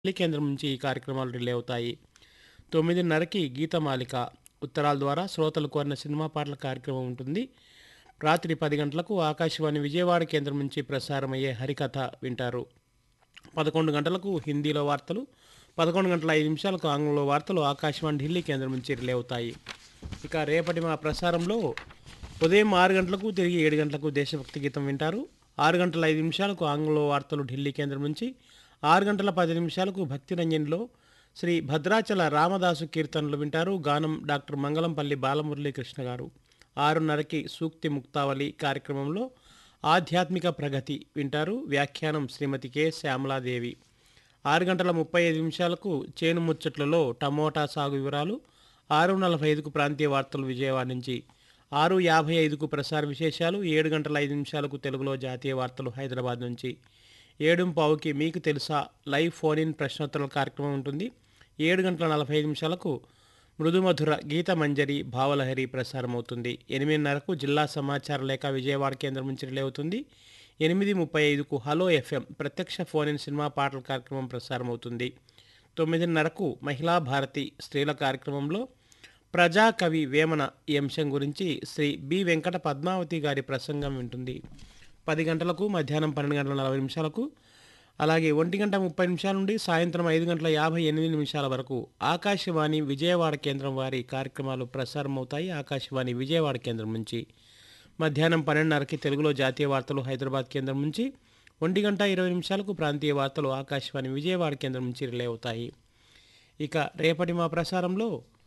ఢిల్లీ కేంద్రం నుంచి ఈ కార్యక్రమాలు రిలే అవుతాయి తొమ్మిదిన్నరకి గీతమాలిక ఉత్తరాల ద్వారా శ్రోతలు కోరిన సినిమా పాటల కార్యక్రమం ఉంటుంది రాత్రి పది గంటలకు ఆకాశవాణి విజయవాడ కేంద్రం నుంచి ప్రసారమయ్యే హరికథ వింటారు పదకొండు గంటలకు హిందీలో వార్తలు పదకొండు గంటల ఐదు నిమిషాలకు ఆంగ్లంలో వార్తలు ఆకాశవాణి ఢిల్లీ కేంద్రం నుంచి రిలే అవుతాయి ఇక రేపటి మా ప్రసారంలో ఉదయం ఆరు గంటలకు తిరిగి ఏడు గంటలకు దేశభక్తి గీతం వింటారు ఆరు గంటల ఐదు నిమిషాలకు ఆంగ్లంలో వార్తలు ఢిల్లీ కేంద్రం నుంచి ఆరు గంటల పది నిమిషాలకు భక్తి రంజన్లో శ్రీ భద్రాచల రామదాసు కీర్తనలు వింటారు గానం డాక్టర్ మంగళంపల్లి బాలమురళీకృష్ణ గారు ఆరున్నరకి సూక్తి ముక్తావళి కార్యక్రమంలో ఆధ్యాత్మిక ప్రగతి వింటారు వ్యాఖ్యానం శ్రీమతి కె శ్యామలాదేవి ఆరు గంటల ముప్పై ఐదు నిమిషాలకు చేను ముచ్చట్లలో టమోటా సాగు వివరాలు ఆరు నలభై ఐదుకు ప్రాంతీయ వార్తలు విజయవాడ నుంచి ఆరు యాభై ఐదుకు ప్రసార విశేషాలు ఏడు గంటల ఐదు నిమిషాలకు తెలుగులో జాతీయ వార్తలు హైదరాబాద్ నుంచి ఏడు పావుకి మీకు తెలుసా లైవ్ ఫోన్ ఇన్ ప్రశ్నోత్తరాల కార్యక్రమం ఉంటుంది ఏడు గంటల నలభై ఐదు నిమిషాలకు మృదుమధుర గీత మంజరి భావలహరి ప్రసారం అవుతుంది ఎనిమిదిన్నరకు జిల్లా సమాచార లేఖ విజయవాడ కేంద్రం నుంచి రిలే అవుతుంది ఎనిమిది ముప్పై ఐదుకు హలో ఎఫ్ఎం ప్రత్యక్ష ఫోన్ ఇన్ సినిమా పాటల కార్యక్రమం ప్రసారం అవుతుంది తొమ్మిదిన్నరకు మహిళా భారతి స్త్రీల కార్యక్రమంలో ప్రజాకవి వేమన ఈ అంశం గురించి శ్రీ బి వెంకట పద్మావతి గారి ప్రసంగం వింటుంది పది గంటలకు మధ్యాహ్నం పన్నెండు గంటల నలభై నిమిషాలకు అలాగే ఒంటి గంట ముప్పై నిమిషాల నుండి సాయంత్రం ఐదు గంటల యాభై ఎనిమిది నిమిషాల వరకు ఆకాశవాణి విజయవాడ కేంద్రం వారి కార్యక్రమాలు ప్రసారం అవుతాయి ఆకాశవాణి విజయవాడ కేంద్రం నుంచి మధ్యాహ్నం పన్నెండున్నరకి తెలుగులో జాతీయ వార్తలు హైదరాబాద్ కేంద్రం నుంచి ఒంటి గంట ఇరవై నిమిషాలకు ప్రాంతీయ వార్తలు ఆకాశవాణి విజయవాడ కేంద్రం నుంచి రిలే అవుతాయి ఇక రేపటి మా ప్రసారంలో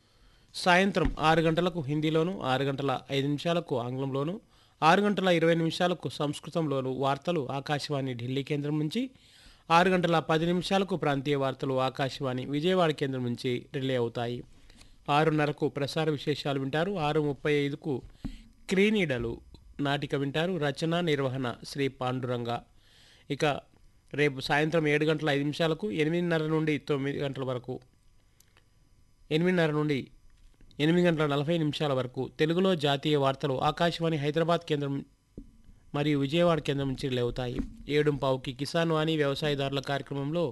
సాయంత్రం ఆరు గంటలకు హిందీలోను ఆరు గంటల ఐదు నిమిషాలకు ఆంగ్లంలోను ఆరు గంటల ఇరవై నిమిషాలకు సంస్కృతంలోను వార్తలు ఆకాశవాణి ఢిల్లీ కేంద్రం నుంచి ఆరు గంటల పది నిమిషాలకు ప్రాంతీయ వార్తలు ఆకాశవాణి విజయవాడ కేంద్రం నుంచి రిలే అవుతాయి ఆరున్నరకు ప్రసార విశేషాలు వింటారు ఆరు ముప్పై ఐదుకు క్రీనీడలు నాటిక వింటారు రచన నిర్వహణ శ్రీ పాండురంగ ఇక రేపు సాయంత్రం ఏడు గంటల ఐదు నిమిషాలకు ఎనిమిదిన్నర నుండి తొమ్మిది గంటల వరకు ఎనిమిదిన్నర నుండి ఎనిమిది గంటల నలభై నిమిషాల వరకు తెలుగులో జాతీయ వార్తలు ఆకాశవాణి హైదరాబాద్ కేంద్రం మరియు విజయవాడ కేంద్రం నుంచి లేవుతాయి ఏడు పావుకి కిసాన్ వాణి వ్యవసాయదారుల కార్యక్రమంలో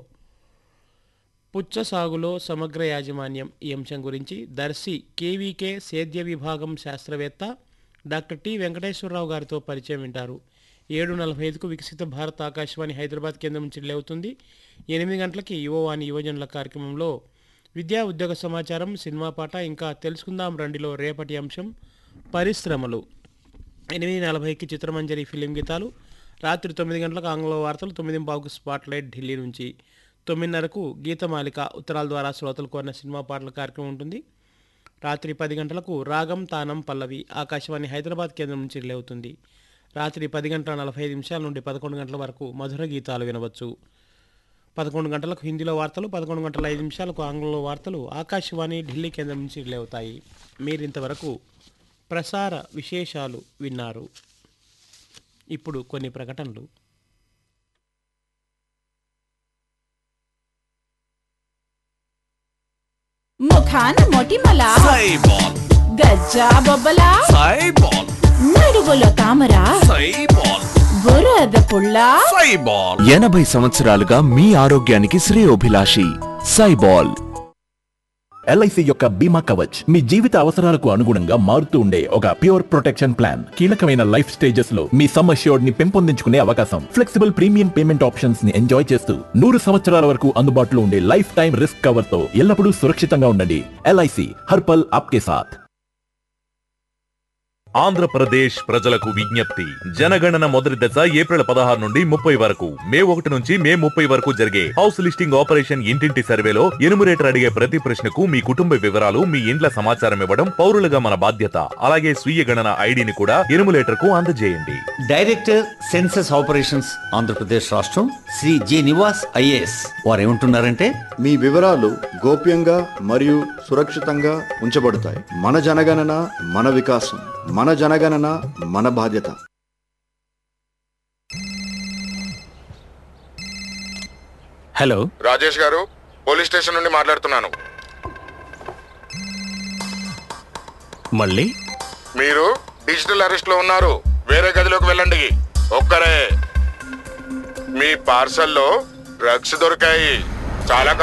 పుచ్చ సాగులో సమగ్ర యాజమాన్యం ఈ అంశం గురించి దర్శి కేవీకే సేద్య విభాగం శాస్త్రవేత్త డాక్టర్ టి వెంకటేశ్వరరావు గారితో పరిచయం వింటారు ఏడు నలభై ఐదుకు వికసిత భారత్ ఆకాశవాణి హైదరాబాద్ కేంద్రం నుంచి లేవుతుంది ఎనిమిది గంటలకి యువవాణి యువజనుల కార్యక్రమంలో విద్యా ఉద్యోగ సమాచారం సినిమా పాట ఇంకా తెలుసుకుందాం రండిలో రేపటి అంశం పరిశ్రమలు ఎనిమిది నలభైకి చిత్రమంజరి ఫిలిం గీతాలు రాత్రి తొమ్మిది గంటలకు ఆంగ్ల వార్తలు తొమ్మిది పావుకు స్పాట్ లైట్ ఢిల్లీ నుంచి తొమ్మిదిన్నరకు గీతమాలిక ఉత్తరాల ద్వారా శ్రోతలు కోరిన సినిమా పాటల కార్యక్రమం ఉంటుంది రాత్రి పది గంటలకు రాగం తానం పల్లవి ఆకాశవాణి హైదరాబాద్ కేంద్రం నుంచి రిలే అవుతుంది రాత్రి పది గంటల నలభై ఐదు నిమిషాల నుండి పదకొండు గంటల వరకు మధుర గీతాలు వినవచ్చు పదకొండు గంటలకు హిందీలో వార్తలు పదకొండు గంటల ఐదు నిమిషాలకు ఆంగ్లంలో వార్తలు ఆకాశవాణి ఢిల్లీ కేంద్రం నుంచి రిలే అవుతాయి మీరింతవరకు ప్రసార విశేషాలు విన్నారు ఇప్పుడు కొన్ని ప్రకటనలు ముఖాన మొటిమల సైబాల్ గజ్జా బొబ్బల సైబాల్ నడుగులో తామర సైబాల్ బురద పుల్ల సైబాల్ ఎనభై సంవత్సరాలుగా మీ ఆరోగ్యానికి శ్రేయోభిలాషి సైబాల్ ఎల్ఐసి యొక్క బీమా కవచ్ మీ జీవిత అవసరాలకు అనుగుణంగా మారుతూ ఉండే ఒక ప్యూర్ ప్రొటెక్షన్ ప్లాన్ కీలకమైన లైఫ్ స్టేజెస్ లో మీ సమ్ అష్యూర్డ్ ని పెంపొందించుకునే అవకాశం ఫ్లెక్సిబుల్ ప్రీమియం పేమెంట్ ఆప్షన్స్ ని ఎంజాయ్ చేస్తూ నూరు సంవత్సరాల వరకు అందుబాటులో ఉండే లైఫ్ టైం రిస్క్ కవర్ తో ఎల్లప్పుడూ సురక్షితంగా ఉండండి ఎల్ఐసి హర్పల్ ఆప్కే సాథ్ ఆంధ్రప్రదేశ్ ప్రజలకు విజ్ఞప్తి జనగణన మొదటి దశ ఏప్రిల్ పదహారు నుండి ముప్పై వరకు మే ఒకటి నుంచి మే ముప్పై వరకు జరిగే హౌస్ లిస్టింగ్ ఆపరేషన్ ఇంటింటి సర్వేలో ఎనుమరేటర్ అడిగే ప్రతి ప్రశ్నకు మీ కుటుంబ వివరాలు మీ ఇండ్ల సమాచారం ఇవ్వడం పౌరులుగా మన బాధ్యత అలాగే స్వీయ గణన ఐడిని కూడా ఎనుమరేటర్ కు అందజేయండి డైరెక్టర్ సెన్సస్ ఆపరేషన్స్ ఆంధ్రప్రదేశ్ రాష్ట్రం శ్రీ జి నివాస్ ఐఏఎస్ వారు ఏమంటున్నారంటే మీ వివరాలు గోప్యంగా మరియు సురక్షితంగా ఉంచబడతాయి మన జనగణన మన వికాసం మన జనగణన మన బాధ్యత హలో రాజేష్ గారు పోలీస్ స్టేషన్ నుండి మాట్లాడుతున్నాను మళ్ళీ మీరు డిజిటల్ అరెస్ట్ లో ఉన్నారు వేరే గదిలోకి వెళ్ళండి ఒక్కరే మీ పార్సల్లో డ్రగ్స్ దొరికాయి చాలా